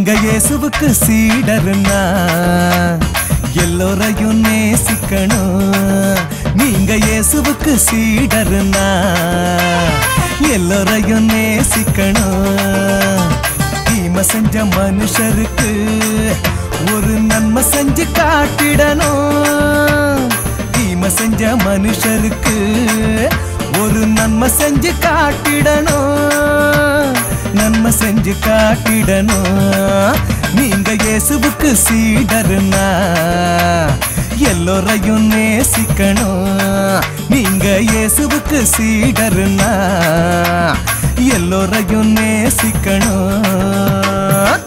நீங்க இயேசுவுக்கு சீடருன்னா எல்லோரையும் நேசிக்கணும் நீங்க இயேசுவுக்கு சீடருன்னா எல்லோரையும் நேசிக்கணும் தீமை செஞ்ச மனுஷருக்கு ஒரு நன்மை செஞ்சு காட்டிடணும் தீமை செஞ்ச மனுஷருக்கு ஒரு நன்மை செஞ்சு காட்டிடணும் நன்மை செஞ்சு காட்டிடணும் நீங்க இயேசுவுக்கு சீடருனா எல்லோரையும் நேசிக்கணும் நீங்க இயேசுவுக்கு சீடருனா எல்லோரையும் நேசிக்கணும்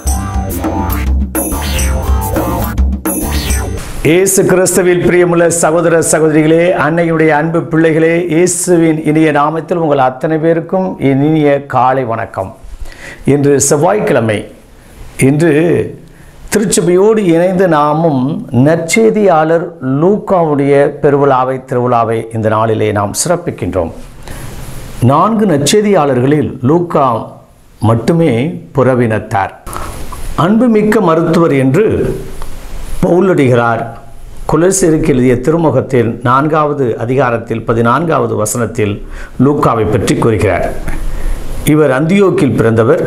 இயேசு கிறிஸ்துவில் பிரியமுள்ள சகோதர சகோதரிகளே அன்னையுடைய அன்பு பிள்ளைகளே இயேசுவின் இனிய நாமத்தில் உங்கள் அத்தனை பேருக்கும் என் இனிய காலை வணக்கம் இன்று செவ்வாய்க்கிழமை இன்று திருச்சபையோடு இணைந்து நாமும் நற்செய்தியாளர் லூக்காவுடைய பெருவிழாவை திருவிழாவை இந்த நாளிலே நாம் சிறப்பிக்கின்றோம் நான்கு நற்செய்தியாளர்களில் லூக்கா மட்டுமே புறவினத்தார் அன்புமிக்க மருத்துவர் என்று பவுலடிகிறார் குலசிற்கு எழுதிய திருமுகத்தில் நான்காவது அதிகாரத்தில் பதினான்காவது வசனத்தில் லூக்காவை பற்றி கூறுகிறார் இவர் அந்தியோக்கில் பிறந்தவர்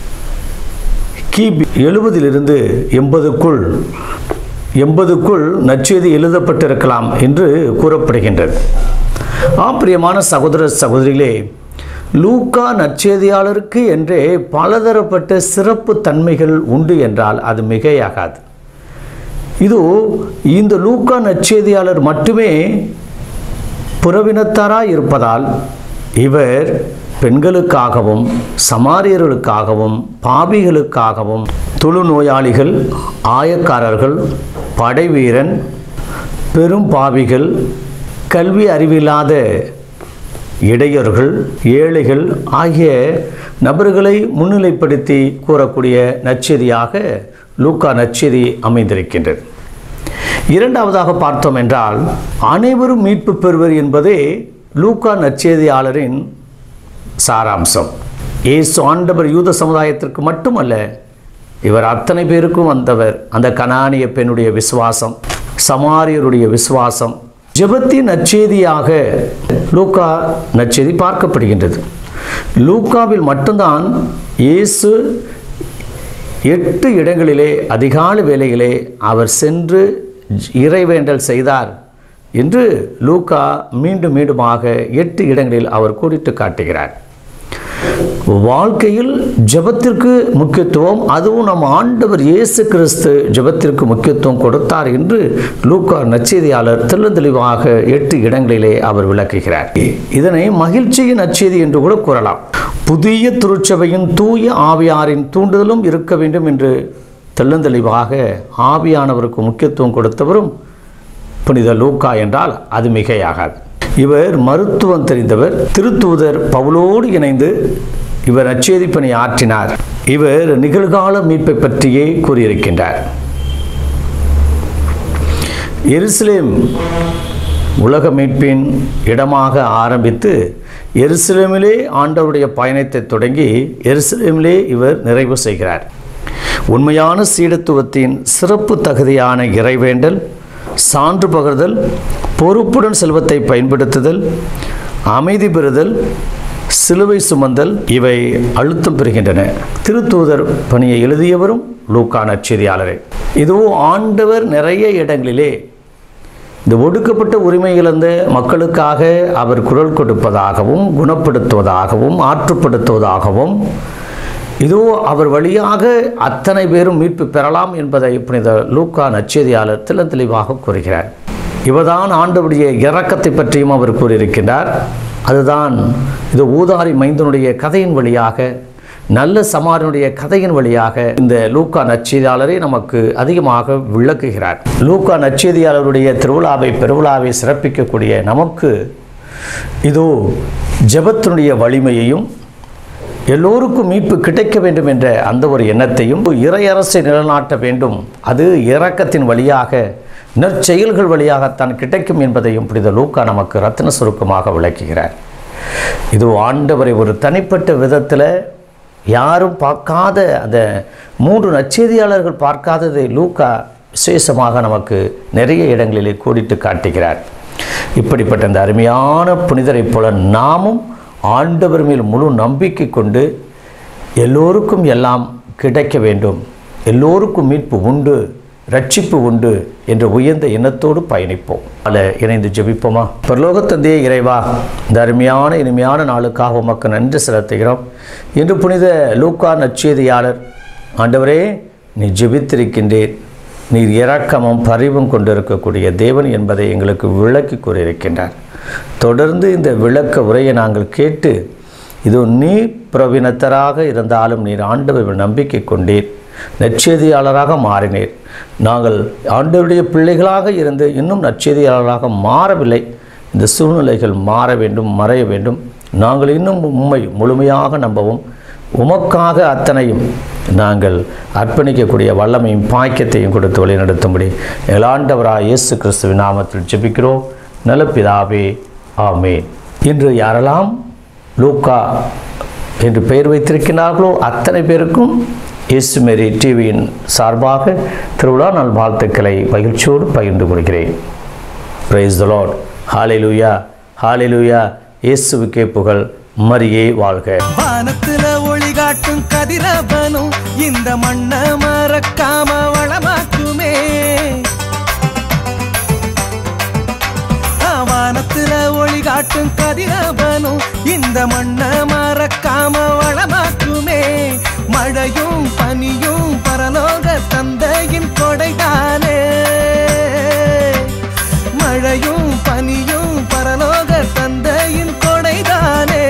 கிபி எழுபதிலிருந்து எண்பதுக்குள் எண்பதுக்குள் நற்செய்தி எழுதப்பட்டிருக்கலாம் என்று கூறப்படுகின்றது ஆப்பிரியமான சகோதர சகோதரிகளே லூக்கா நற்செய்தியாளருக்கு என்றே பலதரப்பட்ட சிறப்பு தன்மைகள் உண்டு என்றால் அது மிகையாகாது இது இந்த லூக்கா நற்செய்தியாளர் மட்டுமே புறவினத்தாராய் இருப்பதால் இவர் பெண்களுக்காகவும் சமாரியர்களுக்காகவும் பாபிகளுக்காகவும் தொழுநோயாளிகள் ஆயக்காரர்கள் படைவீரன் பெரும் பாவிகள் கல்வி அறிவில்லாத இடையர்கள் ஏழைகள் ஆகிய நபர்களை முன்னிலைப்படுத்தி கூறக்கூடிய நற்செய்தியாக லூக்கா நற்செய்தி அமைந்திருக்கின்றது இரண்டாவதாக பார்த்தோம் என்றால் அனைவரும் மீட்பு பெறுவர் என்பதே லூக்கா நற்செய்தியாளரின் சாராம்சம் இயேசு ஆண்டவர் யூத சமுதாயத்திற்கு மட்டுமல்ல இவர் அத்தனை பேருக்கும் வந்தவர் அந்த கனானிய பெண்ணுடைய விசுவாசம் சமாரியருடைய விசுவாசம் ஜெபத்தின் நற்செய்தியாக லூக்கா நற்செய்தி பார்க்கப்படுகின்றது லூக்காவில் மட்டும்தான் இயேசு எட்டு இடங்களிலே அதிகாலை வேளையிலே அவர் சென்று இறைவேண்டல் செய்தார் என்று லூக்கா மீண்டும் மீண்டுமாக எட்டு இடங்களில் அவர் கூடிட்டு காட்டுகிறார் வாழ்க்கையில் ஜெபத்திற்கு முக்கியத்துவம் அதுவும் நம் ஆண்டவர் இயேசு கிறிஸ்து ஜெபத்திற்கு முக்கியத்துவம் கொடுத்தார் என்று லூக்கா நற்செய்தியாளர் தெளிவாக எட்டு இடங்களிலே அவர் விளக்குகிறார் இதனை மகிழ்ச்சியின் நற்செய்தி என்று கூட கூறலாம் புதிய திருச்சபையின் தூய ஆவியாரின் தூண்டுதலும் இருக்க வேண்டும் என்று தெளிவாக ஆவியானவருக்கு முக்கியத்துவம் கொடுத்தவரும் புனித லூக்கா என்றால் அது மிகையாகாது இவர் மருத்துவம் தெரிந்தவர் திருத்தூதர் பவுலோடு இணைந்து இவர் நச்சேதி பணி ஆற்றினார் இவர் நிகழ்கால மீட்பை பற்றியே கூறியிருக்கின்றார் எருசலேம் உலக மீட்பின் இடமாக ஆரம்பித்து எருசலேமிலே ஆண்டவருடைய பயணத்தை தொடங்கி எருசலேமிலே இவர் நிறைவு செய்கிறார் உண்மையான சீடத்துவத்தின் சிறப்பு தகுதியான இறைவேண்டல் சான்று பகர்தல் பொறுப்புடன் செல்வத்தை பயன்படுத்துதல் அமைதி பெறுதல் சிலுவை சுமந்தல் இவை அழுத்தம் பெறுகின்றன திருத்தூதர் பணியை எழுதியவரும் லூக்கா நற்செய்தியாளரே இதுவும் ஆண்டவர் நிறைய இடங்களிலே இந்த ஒடுக்கப்பட்ட உரிமை இழந்த மக்களுக்காக அவர் குரல் கொடுப்பதாகவும் குணப்படுத்துவதாகவும் ஆற்றுப்படுத்துவதாகவும் இதோ அவர் வழியாக அத்தனை பேரும் மீட்பு பெறலாம் என்பதை புனித லூக்கா நச்செய்தியாளர் தெல்ல தெளிவாக கூறுகிறார் இவர்தான் ஆண்டவருடைய இரக்கத்தை பற்றியும் அவர் கூறியிருக்கின்றார் அதுதான் இது ஊதாரி மைந்தனுடைய கதையின் வழியாக நல்ல சமாரனுடைய கதையின் வழியாக இந்த லூக்கா நச்செய்தியாளரை நமக்கு அதிகமாக விளக்குகிறார் லூக்கா நச்செய்தியாளருடைய திருவிழாவை பெருவிழாவை சிறப்பிக்கக்கூடிய நமக்கு இதோ ஜெபத்தினுடைய வலிமையையும் எல்லோருக்கும் மீட்பு கிடைக்க வேண்டும் என்ற அந்த ஒரு எண்ணத்தையும் இறையரசை நிலைநாட்ட வேண்டும் அது இரக்கத்தின் வழியாக நற்செயல்கள் வழியாகத்தான் கிடைக்கும் என்பதையும் புனித லூக்கா நமக்கு ரத்தின சுருக்கமாக விளக்குகிறார் இது ஆண்டவரை ஒரு தனிப்பட்ட விதத்தில் யாரும் பார்க்காத அந்த மூன்று நற்செய்தியாளர்கள் பார்க்காததை லூக்கா விசேஷமாக நமக்கு நிறைய இடங்களிலே கோடிட்டு காட்டுகிறார் இப்படிப்பட்ட அந்த அருமையான புனிதரைப் போல நாமும் ஆண்டவர் மேல் முழு நம்பிக்கை கொண்டு எல்லோருக்கும் எல்லாம் கிடைக்க வேண்டும் எல்லோருக்கும் மீட்பு உண்டு ரட்சிப்பு உண்டு என்ற உயர்ந்த எண்ணத்தோடு பயணிப்போம் அதில் இணைந்து ஜெபிப்போமா பரலோகத்தந்தையே இறைவா இந்த அருமையான இனிமையான நாளுக்காக உமக்கு நன்றி செலுத்துகிறோம் இன்று புனித லூக்கா நற்செய்தியாளர் ஆண்டவரே நீ ஜெபித்திருக்கின்றேன் நீர் இரக்கமும் பரிவும் கொண்டிருக்கக்கூடிய தேவன் என்பதை எங்களுக்கு விளக்கி கூறியிருக்கின்றார் தொடர்ந்து இந்த விளக்க உரையை நாங்கள் கேட்டு இது நீ பிரவினத்தராக இருந்தாலும் நீர் ஆண்டவர் நம்பிக்கை கொண்டீர் நற்செய்தியாளராக மாறினீர் நாங்கள் ஆண்டவருடைய பிள்ளைகளாக இருந்து இன்னும் நற்செய்தியாளராக மாறவில்லை இந்த சூழ்நிலைகள் மாற வேண்டும் மறைய வேண்டும் நாங்கள் இன்னும் உண்மை முழுமையாக நம்பவும் உமக்காக அத்தனையும் நாங்கள் அர்ப்பணிக்கக்கூடிய வல்லமையும் பாக்கியத்தையும் கொடுத்து வழிநடத்தும்படி எலாண்டவராக இயேசு கிறிஸ்துவின் நாமத்தில் ஜெபிக்கிறோம் நலப்பிதாவே ஆமென் இன்று யாரெல்லாம் லூக்கா என்று பெயர் வைத்திருக்கிறார்களோ அத்தனை பேருக்கும் இயேசு மேரி டிவியின் சார்பாக திருவிழா நாள் வாழ்த்துக்களை மகிழ்ச்சியோடு பகிர்ந்து கொள்கிறேன் praise the lord hallelujah hallelujah இயேசுவுக்கே புகழ் மரியே வாழ்க வானத்துல ஒளி காட்டும் கதிரவனும் இந்த மண்ண மறக்காம வளமாக்குமே ஆ, வானத்துல ஒளி காட்டும் கதிரவனும் இந்த மண்ண மறக்காம வளமாக்குமே மழையும் பனியும் பரலோக தந்தையின் கொடைதானே மழையும் பனியும் பரலோக தந்தையின் கொடைதானே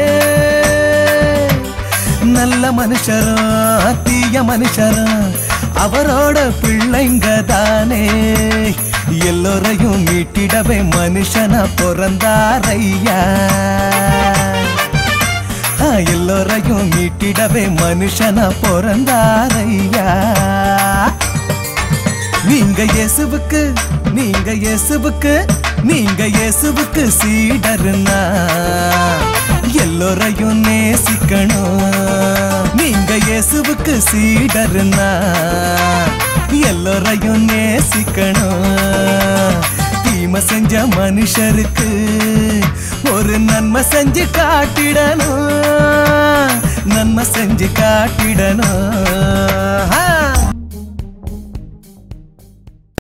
நல்ல மனுஷரா தீய மனுஷரா அவரோட பிள்ளைங்க தானே எல்லோரையும் மீட்டிடவே மனுஷனா பிறந்தாரையா ஆ, எல்லோரையும் மீட்டிடவே மனுஷனா பிறந்தாரையா நீங்க இயேசுவுக்கு நீங்க இயேசுவுக்கு நீங்க இயேசுவுக்கு சீடர்னா எல்லோரையும் நேசிக்கணும் நீங்க இயேசுவுக்கு சீடர்னா எல்லோரையும் நேசிக்கணும் தீமை செஞ்ச மனுஷருக்கு ஒரு நன்மை செஞ்சு காட்டிடணும் நன்மை செஞ்சு காட்டிடணும் ஆ.